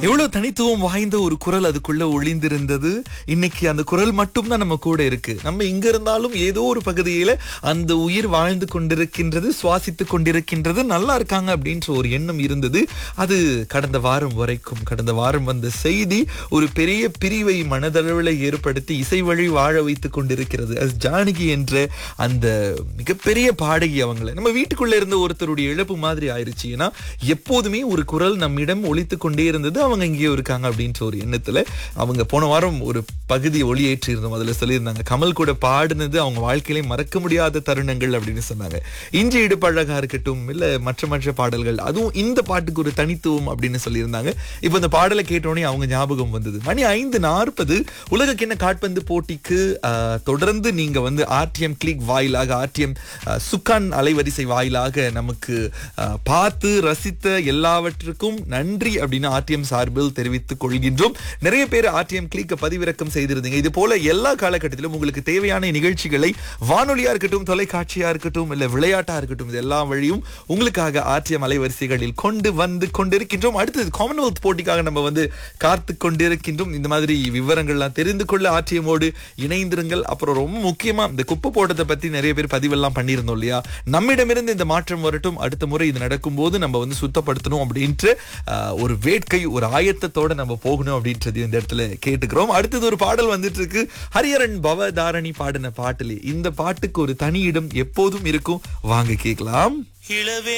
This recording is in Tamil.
எவ்வளவு தனித்துவம் வாய்ந்த ஒரு குரல் அதுக்குள்ள ஒளிந்திருந்தது இன்னைக்கு அந்த குரல் மட்டும் தான் நம்ம கூட இருக்கு நம்ம இங்க இருந்தாலும் ஏதோ ஒரு பகுதியில அந்த உயிர் வாழ்ந்து கொண்டிருக்கின்றது சுவாசித்து கொண்டிருக்கின்றது நல்லா இருக்காங்க அப்படின்ற ஒரு எண்ணம் இருந்தது அது கடந்த வாரம் வரைக்கும் கடந்த வாரம் வந்த செய்தி ஒரு பெரிய பிரிவை மனதளவில் ஏற்படுத்தி இசை வழி வாழ வைத்துக் கொண்டிருக்கிறது அது ஜானகி என்ற அந்த மிகப்பெரிய பாடகி அவங்கள நம்ம வீட்டுக்குள்ள இருந்த ஒருத்தருடைய இழப்பு மாதிரி ஆயிருச்சு ஏன்னா எப்போதுமே ஒரு குரல் நம்மிடம் ஒலித்து கொண்டே இருந்தது அவங்க இங்கேயோ இருக்காங்க அப்படின்ற ஒரு எண்ணத்துல அவங்க போன வாரம் ஒரு பகுதி ஒளியேற்றி இருந்தோம் அதுல சொல்லியிருந்தாங்க கமல் கூட பாடினது அவங்க வாழ்க்கையிலே மறக்க முடியாத தருணங்கள் அப்படின்னு சொன்னாங்க இஞ்சி இடுப்பழகா இருக்கட்டும் இல்ல மற்ற மற்ற பாடல்கள் அதுவும் இந்த பாட்டுக்கு ஒரு தனித்துவம் அப்படின்னு சொல்லியிருந்தாங்க இப்போ இந்த பாடலை கேட்டோடனே அவங்க ஞாபகம் வந்தது மணி ஐந்து நாற்பது உலக கிண்ண காட்பந்து போட்டிக்கு ஆஹ், தொடர்ந்து நீங்க வந்து ஆர்டிஎம் கிளிக் வாயிலாக ஆர்டிஎம் சுக்கான் அலைவரிசை வாயிலாக நமக்கு ஆஹ், பார்த்து ரசித்த எல்லாவற்றுக்கும் நன்றி அப்படின்னு ஆர்டிஎம் சார்பில் தெரிவித்துக் கொள்கின்றோம் நிறைய பேர் ஆர்டிஎம் கிளிக்க பதிவிறக்கம் செய்திருந்தீங்க இது போல எல்லா காலகட்டத்திலும் உங்களுக்கு தேவையான நிகழ்ச்சிகளை வானொலியா இருக்கட்டும் தொலைக்காட்சியா இருக்கட்டும் இல்ல விளையாட்டா இருக்கட்டும் இது எல்லா வழியும் உங்களுக்காக ஆர்டிஎம் அலைவரிசைகளில் கொண்டு வந்து கொண்டிருக்கின்றோம் அடுத்தது காமன்வெல்த் போட்டிக்காக நம்ம வந்து காத்து கொண்டிருக்கின்றோம் இந்த மாதிரி விவரங்கள்லாம் தெரிந்து கொள்ள ஆர்டிஎம்மோடு இணைந்திருங்கள் அப்புறம் ரொம்ப முக்கியமா இந்த குப்பை போட்டத்தை பத்தி நிறைய பேர் பதிவெல்லாம் பண்ணியிருந்தோம் இல்லையா நம்மிடமிருந்து இந்த மாற்றம் வரட்டும் அடுத்த முறை இது நடக்கும்போது நம்ம வந்து சுத்தப்படுத்தணும் அப்படின்ற ஆஹ், ஒரு வேட்கை ஒரு ஆயத்தத்தோட நம்ம போகணும் அப்படின்றது இந்த இடத்துல கேட்டுக்கிறோம் அடுத்தது ஒரு பாடல் வந்துட்டு இருக்கு ஹரியரன் பவதாரணி பாடின பாட்டுல இந்த பாட்டுக்கு ஒரு தனி இடம் எப்போதும் இருக்கும் வாங்க கேட்கலாம் இளவே